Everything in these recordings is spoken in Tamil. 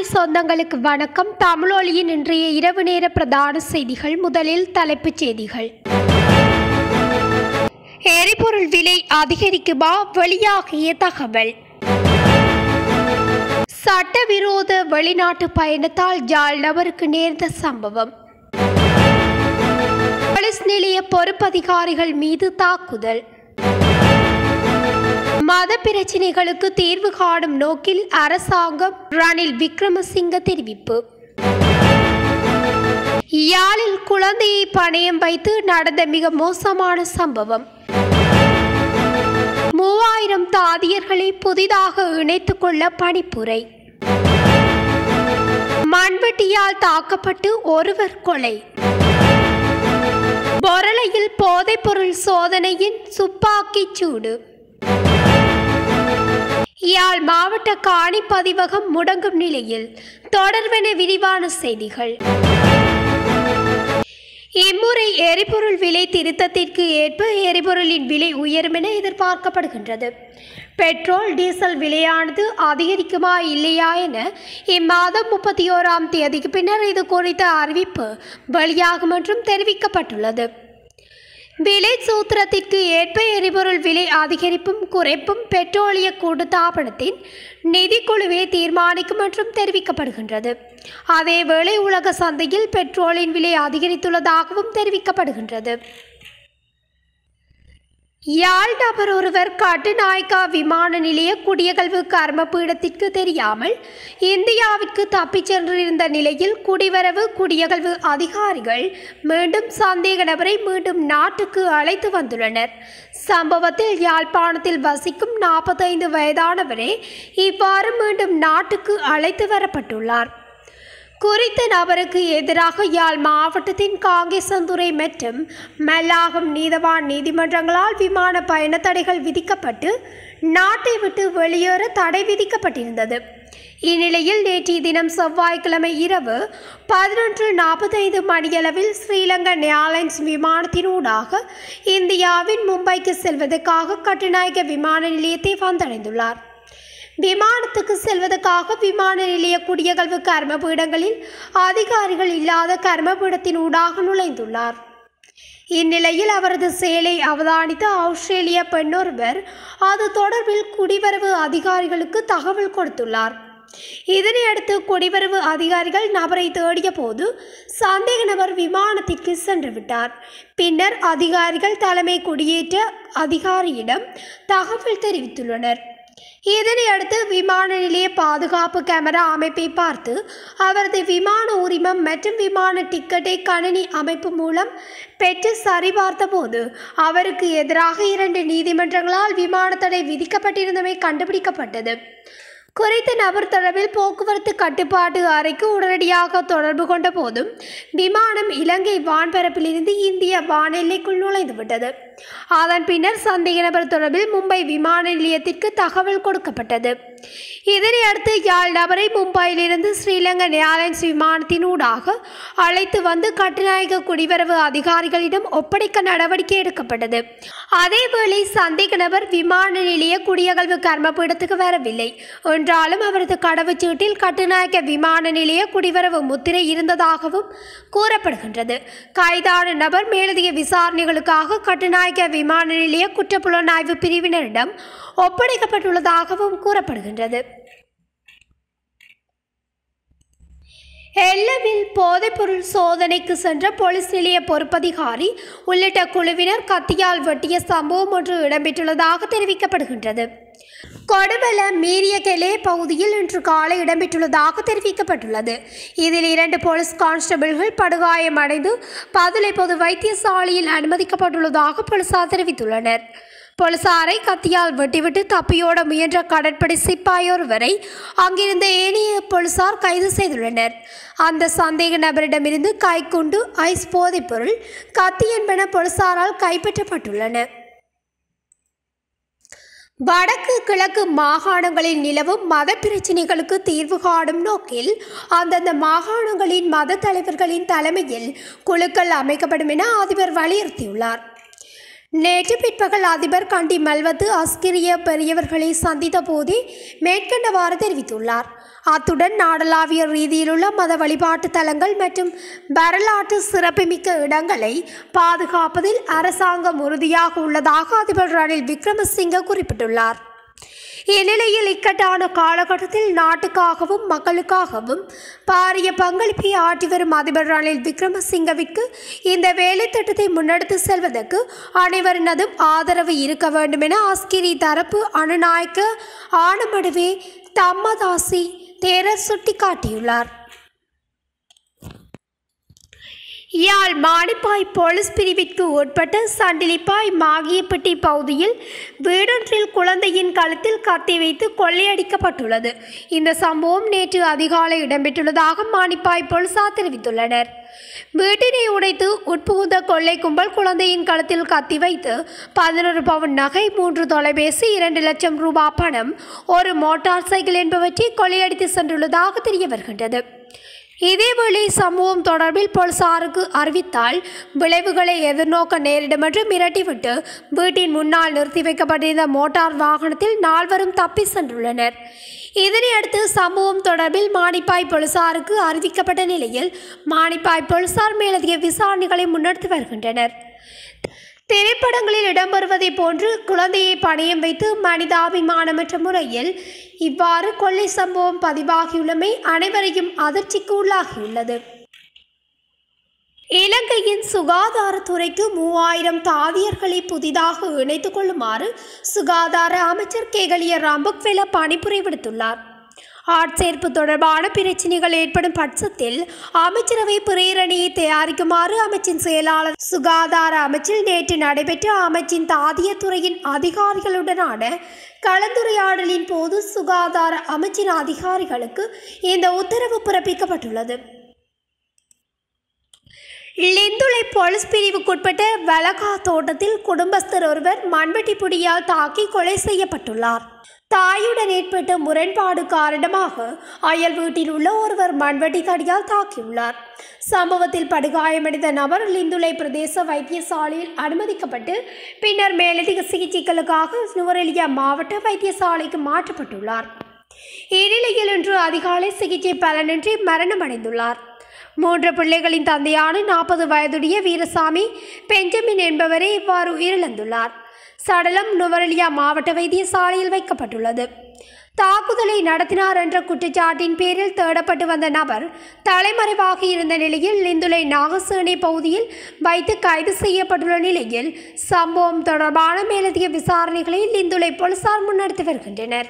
தமிழொலி சொந்தங்களுக்கு வணக்கம் தமிழொலியின் இன்றைய இரவு நேர பிரதான செய்திகள் முதலில் தலைப்புச் செய்திகள் எரிபொருள் விலை அதிகரிக்குமா வெளியாகிய தகவல் சட்டவிரோத வெளிநாட்டு பயணத்தால் ஜாழ் நபருக்கு நேர்ந்த சம்பவம் போலீஸ் நிலைய பொறுப்பதிகாரிகள் மீது தாக்குதல் மத பிரச்சினைகளுக்கு தீர்வு காணும் நோக்கில் அரசாங்கம் ரணில் விக்ரமசிங்க தெரிவிப்பு யாழில் குழந்தையை பணயம் வைத்து நடந்த மிக மோசமான சம்பவம் மூவாயிரம் தாதியர்களை புதிதாக இணைத்துக் கொள்ள பணிப்புரை மண்வெட்டியால் தாக்கப்பட்டு ஒருவர் கொலை பொரளையில் போதைப்பொருள் சோதனையின் துப்பாக்கிச் சூடு யாழ் மாவட்ட காணி பதிவகம் முடங்கும் நிலையில் தொடர்வென விரிவான செய்திகள் இம்முறை எரிபொருள் விலை திருத்தத்திற்கு ஏற்ப எரிபொருளின் விலை உயரும் என எதிர்பார்க்கப்படுகின்றது பெட்ரோல் டீசல் விலையானது அதிகரிக்குமா இல்லையா என இம்மாதம் முப்பத்தி ஓராம் தேதிக்கு பின்னர் இது குறித்த அறிவிப்பு வெளியாகும் என்றும் தெரிவிக்கப்பட்டுள்ளது விலை சூத்திரத்திற்கு ஏற்ப எரிபொருள் விலை அதிகரிப்பும் குறைப்பும் பெட்ரோலிய கூட்டுத்தாபனத்தின் நிதிக்குழுவே தீர்மானிக்கும் என்றும் தெரிவிக்கப்படுகின்றது அதேவேளை உலக சந்தையில் பெட்ரோலின் விலை அதிகரித்துள்ளதாகவும் தெரிவிக்கப்படுகின்றது யாழ் நபர் ஒருவர் கட்டுநாயக்கா விமான நிலைய குடியகல்வு கர்ம பீடத்திற்கு தெரியாமல் இந்தியாவிற்கு தப்பிச் சென்றிருந்த நிலையில் குடிவரவு குடியகல்வு அதிகாரிகள் மீண்டும் சந்தேக நபரை மீண்டும் நாட்டுக்கு அழைத்து வந்துள்ளனர் சம்பவத்தில் யாழ்ப்பாணத்தில் வசிக்கும் நாற்பத்தைந்து வயதானவரே இவ்வாறு மீண்டும் நாட்டுக்கு அழைத்து வரப்பட்டுள்ளார் குறித்த நபருக்கு எதிராக யாழ் மாவட்டத்தின் காங்கேசந்துறை மற்றும் மல்லாகம் நீதவான் நீதிமன்றங்களால் விமான பயண தடைகள் விதிக்கப்பட்டு நாட்டை விட்டு வெளியேற தடை விதிக்கப்பட்டிருந்தது இந்நிலையில் நேற்றைய தினம் செவ்வாய்க்கிழமை இரவு பதினொன்று நாற்பத்தைந்து மணியளவில் ஸ்ரீலங்கா ஏர்லைன்ஸ் விமானத்தினூடாக இந்தியாவின் மும்பைக்கு செல்வதற்காக கட்டுநாயக்க விமான நிலையத்தை வந்தடைந்துள்ளார் விமானத்துக்கு செல்வதற்காக விமான நிலைய குடியகல்வு கர்மபீடங்களில் அதிகாரிகள் இல்லாத கர்மபீடத்தின் ஊடாக நுழைந்துள்ளார் இந்நிலையில் அவரது செயலை அவதானித்த ஆஸ்திரேலிய பெண்ணொருவர் அது தொடர்பில் குடிவரவு அதிகாரிகளுக்கு தகவல் கொடுத்துள்ளார் இதனையடுத்து குடிவரவு அதிகாரிகள் நபரை தேடிய போது சந்தேக நபர் விமானத்திற்கு சென்று விட்டார் பின்னர் அதிகாரிகள் தலைமை குடியேற்ற அதிகாரியிடம் தகவல் தெரிவித்துள்ளனர் இதனை அடுத்து விமான நிலைய பாதுகாப்பு கேமரா அமைப்பை பார்த்து அவரது விமான உரிமம் மற்றும் விமான டிக்கெட்டை கணினி அமைப்பு மூலம் பெற்று சரிபார்த்த போது அவருக்கு எதிராக இரண்டு நீதிமன்றங்களால் விமான தடை விதிக்கப்பட்டிருந்தமை கண்டுபிடிக்கப்பட்டது குறித்த நபர் தொடர்பில் போக்குவரத்து கட்டுப்பாட்டு அறைக்கு உடனடியாக தொடர்பு கொண்ட போதும் விமானம் இலங்கை வான்பரப்பிலிருந்து இந்திய வானெல்லைக்குள் நுழைந்துவிட்டது அதன் பின்னர் சந்தேக நபர் தொடர்பில் மும்பை விமான நிலையத்திற்கு தகவல் கொடுக்கப்பட்டது இதனை அடுத்து யாழ் நபரை மும்பையிலிருந்து ஸ்ரீலங்கா ஏர்லைன்ஸ் விமானத்தினூடாக அழைத்து வந்து கட்டுநாயக்க குடிவரவு அதிகாரிகளிடம் ஒப்படைக்க நடவடிக்கை எடுக்கப்பட்டது அதேவேளை சந்தேக நபர் விமான நிலைய குடியகல்வு கர்மபீடத்துக்கு வரவில்லை என்றாலும் அவரது கடவுச்சீட்டில் கட்டுநாயக்க விமான நிலைய குடிவரவு முத்திரை இருந்ததாகவும் கூறப்படுகின்றது கைதான நபர் மேலதிக விசாரணைகளுக்காக கட்டுநாயக்க விமான நிலைய குற்றப்புலனாய்வு பிரிவினரிடம் ஒப்படைக்கப்பட்டுள்ளதாகவும் கூறப்படுகின்றது எல்லவில் போதைப்பொருள் சோதனைக்கு சென்ற போலீஸ் நிலைய பொறுப்பதிகாரி உள்ளிட்ட குழுவினர் கத்தியால் வெட்டிய சம்பவம் ஒன்று இடம்பெற்றுள்ளதாக தெரிவிக்கப்படுகின்றது கொடுவல மீரியகெலே பகுதியில் இன்று காலை இடம்பெற்றுள்ளதாக தெரிவிக்கப்பட்டுள்ளது இதில் இரண்டு போலீஸ் கான்ஸ்டபிள்கள் படுகாயமடைந்து பதுளை பொது வைத்தியசாலையில் அனுமதிக்கப்பட்டுள்ளதாக போலீசார் தெரிவித்துள்ளனர் போலீசாரை கத்தியால் வெட்டிவிட்டு தப்பியோட முயன்ற கடற்படை சிப்பாயொருவரை அங்கிருந்த ஏனைய போலீசார் கைது செய்துள்ளனர் அந்த சந்தேக நபரிடமிருந்து கைக்குண்டு ஐஸ் போதைப்பொருள் கத்தி என்பன போலீசாரால் கைப்பற்றப்பட்டுள்ளன வடக்கு கிழக்கு மாகாணங்களில் நிலவும் மத பிரச்சினைகளுக்கு தீர்வு காணும் நோக்கில் அந்தந்த மாகாணங்களின் மத தலைவர்களின் தலைமையில் குழுக்கள் அமைக்கப்படும் என அதிபர் வலியுறுத்தியுள்ளார் நேற்று பிற்பகல் அதிபர் கண்டி மல்வத்து அஸ்கிரிய பெரியவர்களை சந்தித்த போதே மேற்கண்டவாறு தெரிவித்துள்ளார் அத்துடன் நாடளாவிய ரீதியிலுள்ள மத வழிபாட்டு தலங்கள் மற்றும் வரலாற்று சிறப்புமிக்க இடங்களை பாதுகாப்பதில் அரசாங்கம் உறுதியாக உள்ளதாக அதிபர் ரணில் விக்ரமசிங்க குறிப்பிட்டுள்ளார் இந்நிலையில் இக்கட்டான காலகட்டத்தில் நாட்டுக்காகவும் மக்களுக்காகவும் பாரிய பங்களிப்பை ஆற்றி வரும் அதிபர் ரணில் விக்ரமசிங்கவிற்கு இந்த வேலை திட்டத்தை முன்னெடுத்து செல்வதற்கு அனைவரினதும் ஆதரவு இருக்க வேண்டும் என அஸ்கிரி தரப்பு அனுநாயக்க ஆனமடுவே தம்மதாசி தேரர் சுட்டிக்காட்டியுள்ளார் யாழ் மானிப்பாய் போலீஸ் பிரிவிற்கு உட்பட்ட சண்டிலிப்பாய் மாகியப்பட்டி பகுதியில் வீடொன்றில் குழந்தையின் கழுத்தில் கத்தி வைத்து கொள்ளையடிக்கப்பட்டுள்ளது இந்த சம்பவம் நேற்று அதிகாலை இடம்பெற்றுள்ளதாக மானிப்பாய் போலீசார் தெரிவித்துள்ளனர் வீட்டினை உடைத்து உட்புகுந்த கொள்ளை கும்பல் குழந்தையின் கழுத்தில் கத்தி வைத்து பதினொரு பவுன் நகை மூன்று தொலைபேசி இரண்டு லட்சம் ரூபாய் பணம் ஒரு மோட்டார் சைக்கிள் என்பவற்றை கொள்ளையடித்து சென்றுள்ளதாக தெரிய வருகின்றது இதேவேளை சம்பவம் தொடர்பில் போலீசாருக்கு அறிவித்தால் விளைவுகளை எதிர்நோக்க நேரிடும் என்று மிரட்டிவிட்டு வீட்டின் முன்னால் நிறுத்தி வைக்கப்பட்டிருந்த மோட்டார் வாகனத்தில் நால்வரும் தப்பி சென்றுள்ளனர் இதனையடுத்து சம்பவம் தொடர்பில் மானிப்பாய் போலீசாருக்கு அறிவிக்கப்பட்ட நிலையில் மானிப்பாய் போலீசார் மேலதிக விசாரணைகளை முன்னெடுத்து வருகின்றனர் திரைப்படங்களில் இடம்பெறுவதைப் போன்று குழந்தையை பணியம் வைத்து மனிதாபிமானமற்ற முறையில் இவ்வாறு கொள்ளை சம்பவம் பதிவாகியுள்ளமை அனைவரையும் அதிர்ச்சிக்கு உள்ளாகியுள்ளது இலங்கையின் சுகாதாரத்துறைக்கு மூவாயிரம் தாதியர்களை புதிதாக இணைத்துக் கொள்ளுமாறு சுகாதார அமைச்சர் கேகலிய ராம்பக்வெல பணிப்புரை விடுத்துள்ளார் ஆட்சேர்ப்பு தொடர்பான பிரச்சினைகள் ஏற்படும் பட்சத்தில் அமைச்சரவை பிரேரணியை தயாரிக்குமாறு அமைச்சின் செயலாளர் சுகாதார அமைச்சில் நேற்று நடைபெற்ற அமைச்சின் தாதிய துறையின் அதிகாரிகளுடனான கலந்துரையாடலின் போது சுகாதார அமைச்சின் அதிகாரிகளுக்கு இந்த உத்தரவு பிறப்பிக்கப்பட்டுள்ளது லிந்துளை போலீஸ் பிரிவுக்குட்பட்ட வலகா தோட்டத்தில் குடும்பஸ்தர் ஒருவர் மண்வெட்டி புடியால் தாக்கி கொலை செய்யப்பட்டுள்ளார் தாயுடன் ஏற்பட்ட முரண்பாடு காரணமாக அயல் வீட்டில் உள்ள ஒருவர் மண்வெட்டி தடியால் தாக்கியுள்ளார் சம்பவத்தில் படுகாயமடைந்த நபர் லிந்துளை பிரதேச வைத்தியசாலையில் அனுமதிக்கப்பட்டு பின்னர் மேலதிக சிகிச்சைகளுக்காக நுவரெலியா மாவட்ட வைத்தியசாலைக்கு மாற்றப்பட்டுள்ளார் இந்நிலையில் இன்று அதிகாலை சிகிச்சை பலனின்றி மரணமடைந்துள்ளார் மூன்று பிள்ளைகளின் தந்தையான நாற்பது வயதுடைய வீரசாமி பெஞ்சமின் என்பவரே இவ்வாறு உயிரிழந்துள்ளார் சடலம் நுவரெலியா மாவட்ட வைத்தியசாலையில் வைக்கப்பட்டுள்ளது தாக்குதலை நடத்தினார் என்ற குற்றச்சாட்டின் பேரில் தேடப்பட்டு வந்த நபர் தலைமறைவாகி இருந்த நிலையில் லிந்துலை நாகசேனை பகுதியில் வைத்து கைது செய்யப்பட்டுள்ள நிலையில் சம்பவம் தொடர்பான மேலதிக விசாரணைகளை லிந்துலை போலீசார் முன்னெடுத்து வருகின்றனர்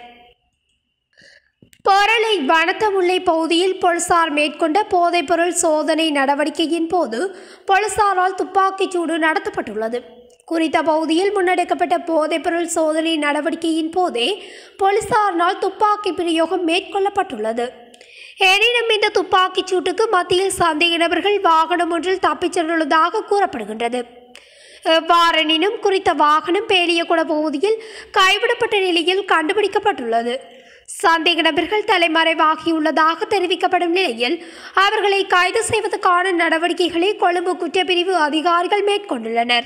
பொருளை வனத்தமுல்லை பகுதியில் போலீசார் மேற்கொண்ட போதைப்பொருள் சோதனை நடவடிக்கையின் போது போலீசாரால் துப்பாக்கிச் சூடு நடத்தப்பட்டுள்ளது குறித்த பகுதியில் முன்னெடுக்கப்பட்ட போதைப்பொருள் சோதனை நடவடிக்கையின் போதே போலீசாரினால் துப்பாக்கி பிரயோகம் மேற்கொள்ளப்பட்டுள்ளது எனினும் இந்த துப்பாக்கிச் சூட்டுக்கு மத்தியில் சந்தேக நபர்கள் வாகனம் ஒன்றில் தப்பிச் சென்றுள்ளதாக கூறப்படுகின்றது எவ்வாறெனினும் குறித்த வாகனம் பேலியகுட பகுதியில் கைவிடப்பட்ட நிலையில் கண்டுபிடிக்கப்பட்டுள்ளது சந்தேக நபர்கள் தலைமறைவாகியுள்ளதாக தெரிவிக்கப்படும் நிலையில் அவர்களை கைது செய்வதற்கான நடவடிக்கைகளை கொழும்பு குற்றப்பிரிவு அதிகாரிகள் மேற்கொண்டுள்ளனர்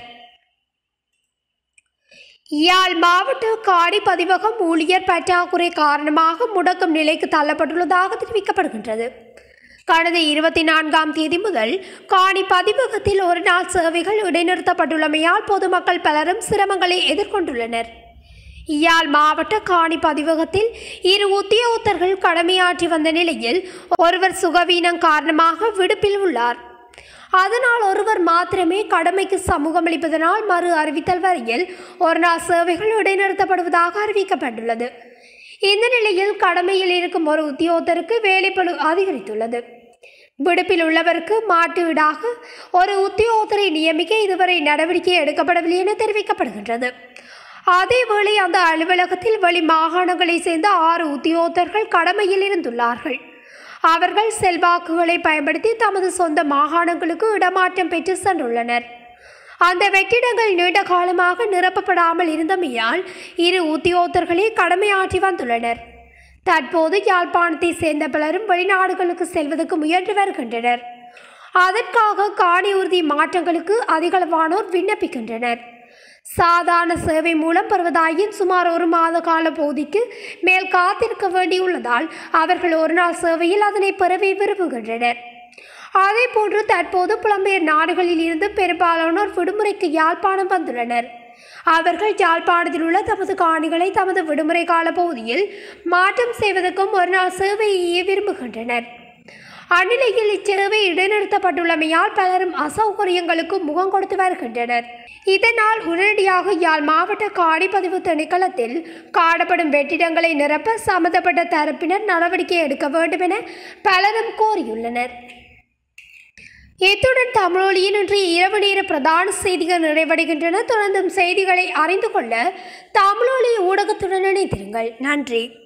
யாழ் மாவட்ட காடி பதிவகம் ஊழியர் பற்றாக்குறை காரணமாக முடக்கும் நிலைக்கு தள்ளப்பட்டுள்ளதாக தெரிவிக்கப்படுகின்றது கடந்த இருபத்தி நான்காம் தேதி முதல் காணி பதிவகத்தில் ஒரு நாள் சேவைகள் இடைநிறுத்தப்பட்டுள்ளமையால் பொதுமக்கள் பலரும் சிரமங்களை எதிர்கொண்டுள்ளனர் யாழ் மாவட்ட காணி பதிவகத்தில் இரு உத்தியோகத்தர்கள் கடமையாற்றி வந்த நிலையில் ஒருவர் சுகவீனம் காரணமாக விடுப்பில் உள்ளார் அதனால் ஒருவர் மாத்திரமே கடமைக்கு சமூகம் அளிப்பதனால் மறு அறிவித்தல் வரையில் ஒரு நாள் சேவைகள் இடைநிறுத்தப்படுவதாக அறிவிக்கப்பட்டுள்ளது இந்த நிலையில் கடமையில் இருக்கும் ஒரு உத்தியோகத்தருக்கு வேலைப்பளு அதிகரித்துள்ளது விடுப்பில் உள்ளவருக்கு மாட்டு ஈடாக ஒரு உத்தியோகத்தரை நியமிக்க இதுவரை நடவடிக்கை எடுக்கப்படவில்லை என தெரிவிக்கப்படுகின்றது அதேவேளை அந்த அலுவலகத்தில் வெளி மாகாணங்களைச் சேர்ந்த ஆறு உத்தியோகத்தர்கள் கடமையில் இருந்துள்ளார்கள் அவர்கள் செல்வாக்குகளை பயன்படுத்தி தமது சொந்த மாகாணங்களுக்கு இடமாற்றம் பெற்று சென்றுள்ளனர் அந்த வெற்றிடங்கள் நீண்ட காலமாக நிரப்பப்படாமல் இருந்தமையால் இரு உத்தியோகத்தர்களே கடமையாற்றி வந்துள்ளனர் தற்போது யாழ்ப்பாணத்தை சேர்ந்த பலரும் வெளிநாடுகளுக்கு செல்வதற்கு முயன்று வருகின்றனர் அதற்காக காணி உறுதி மாற்றங்களுக்கு அதிகளவானோர் விண்ணப்பிக்கின்றனர் சாதாரண சேவை மூலம் பெறுவதாயின் சுமார் ஒரு மாத கால பகுதிக்கு மேல் காத்திருக்க வேண்டியுள்ளதால் அவர்கள் ஒரு நாள் சேவையில் அதனை பெறவே விரும்புகின்றனர் அதேபோன்று தற்போது புலம்பெயர் நாடுகளில் இருந்து பெரும்பாலானோர் விடுமுறைக்கு யாழ்ப்பாணம் வந்துள்ளனர் அவர்கள் யாழ்ப்பாணத்தில் உள்ள தமது காணிகளை தமது விடுமுறை கால பகுதியில் மாற்றம் செய்வதற்கும் ஒரு நாள் சேவையையே விரும்புகின்றனர் அந்நிலையில் இச்சேவை இடைநிறுத்தப்பட்டுள்ளமையால் பலரும் அசௌகரியங்களுக்கு முகம் கொடுத்து வருகின்றனர் இதனால் உடனடியாக யாழ் மாவட்ட காணிப்பதிவு திணைக்களத்தில் காணப்படும் வெற்றிடங்களை நிரப்ப சம்பந்தப்பட்ட தரப்பினர் நடவடிக்கை எடுக்க வேண்டும் என பலரும் கோரியுள்ளனர் இத்துடன் தமிழொலியின் இன்றைய இரவு நேர பிரதான செய்திகள் நிறைவடைகின்றன தொடர்ந்தும் செய்திகளை அறிந்து கொள்ள தமிழொலி ஊடகத்துடன் இணைந்திருங்கள் நன்றி